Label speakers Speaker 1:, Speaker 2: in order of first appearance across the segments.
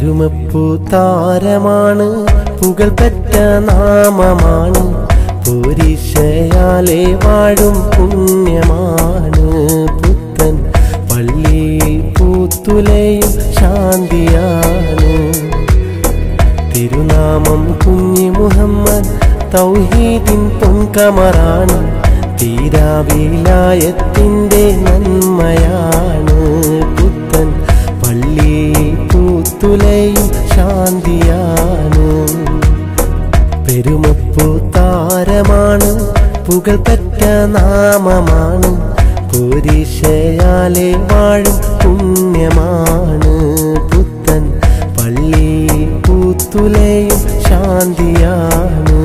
Speaker 1: പെരുമപ്പൂ താരമാണ് പുകൾപെറ്റ നാമമാണ് പോരിശയാലെ വാഴും പുണ്യമാണ് പുത്തൻ പള്ളിയിൽ പൂത്തുലയും ശാന്തിയാണ് തിരുനാമം കുഞ്ഞി മുഹമ്മദ് തൗഹീദിൻ പൊൻകമറാണ് തീരാവിലായത്തിൻ്റെ നന്മയാണ് പുത്തൻ പള്ളി പൂത്തുലയും ശാന്തിയാണ് പെരുമപ്പൂ താരമാണ് പുകൾപെറ്റ നാമമാണ് പോരിശയാലെ വാഴും പുണ്യമാണ് പുത്തൻ പള്ളി പൂത്തുലയും ശാന്തിയാണ്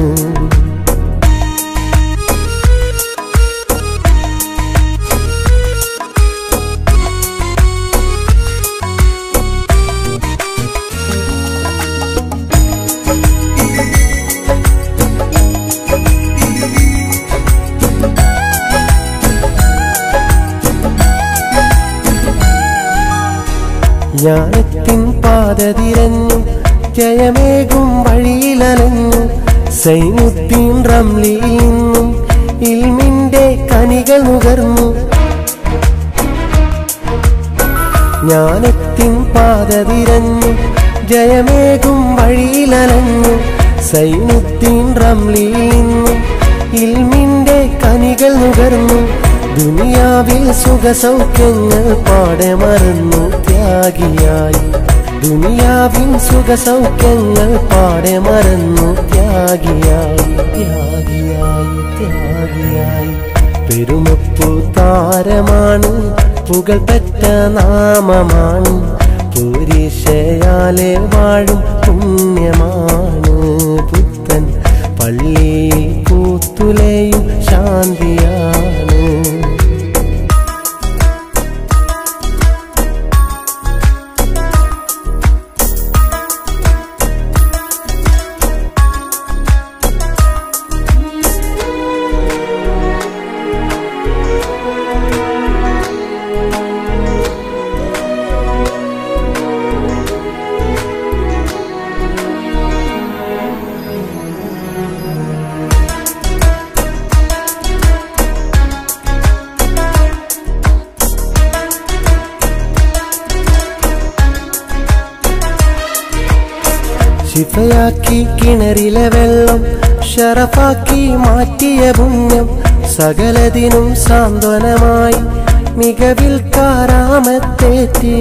Speaker 1: ജ്ഞാനത്തിൻ പാത തിരഞ്ഞു ജയമേകും വഴിയിലലഞ്ഞു സൈനുദ്ദീൻ റംലിയിൽ നിന്നും ഇൽമിന്റെ കനികൾ നുകർന്നു ജ്ഞാനത്തിൻ പാത തിരഞ്ഞു ജയമേകും വഴിയിലലഞ്ഞു സൈനുദ്ദീൻ റംലിയിൽ നിന്നും ഇൽമിന്റെ കനികൾ നുകർന്നു ദുനിയാവിൽ സുഖസൗഖ്യങ്ങൾ പാടെ മറന്നു ത്യാഗിയായി ദുനിയാവിൻ സുഖസൗഖ്യങ്ങൾ പാടെ മറന്നു ത്യാഗിയായി ത്യാഗിയായി ത്യാഗിയായി പെരുമപ്പു താരമാണ് പുകൾപെറ്റ നാമമാണ് പൂരിശയാലെ വാഴും പുണ്യമാണ് പുത്തൻ പള്ളി പൂത്തുലയും ശാന്തിയാണ് ശിഫയാക്കി കിണറിലെ വെള്ളം ഷറഫാക്കി മാറ്റിയ പുണ്യം സകലതിനും സാന്ത്വനമായി മികവിൽ കാരാമത്തേറ്റി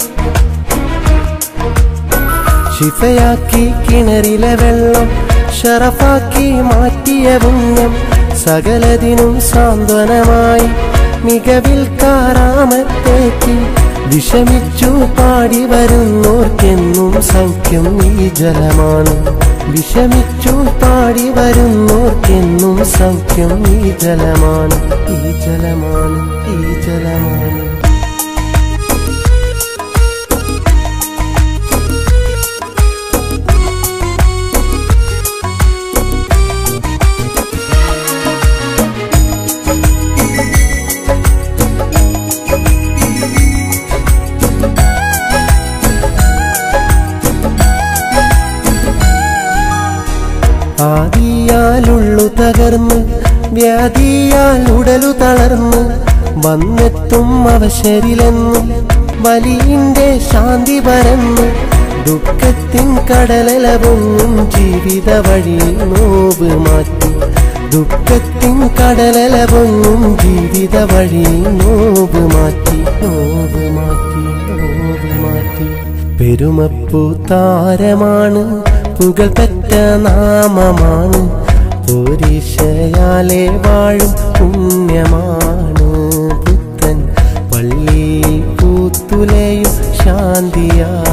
Speaker 1: ശിഫയാക്കി കിണറിലെ വെള്ളം ഷറഫാക്കി മാറ്റിയ പുണ്യം സകലതിനും സാന്ത്വനമായി മികവിൽ കാരാമത്തേറ്റി വിഷമിച്ചു പാടി വരുന്നോർക്കെന്നും സൗഖ്യം ഈ ജലമാണ് വിഷമിച്ചു പാടി വരുന്നോർക്കെന്നും സൗഖ്യം ഈ ജലമാണ് ഈ ജലമാണ് ഈ ജലമാണ് ആദിയാലുള്ളു തകർന്ന് വ്യാധിയാൽ ഉടലു തളർന്ന് വന്നെത്തും അവശരിലെന്നും വലിയിന്റെ ശാന്തി പരന്ന് ദുഃഖത്തിൻ കടലലവൊന്നും ജീവിത വഴിയിൽ നോവ് മാറ്റി ദുഃഖത്തിൻ കടലലവൊന്നും ജീവിത വഴിയിൽ നോവ് മാറ്റി നോവ് മാറ്റി നോവ് മാറ്റി പെരുമപ്പു താരമാണ് പുകൾപെറ്റ നാമമാണ് പോരിശയാലെ വാഴും പുണ്യമാണ് പുത്തൻ പള്ളി പൂത്തുലയും ശാന്തിയാണ്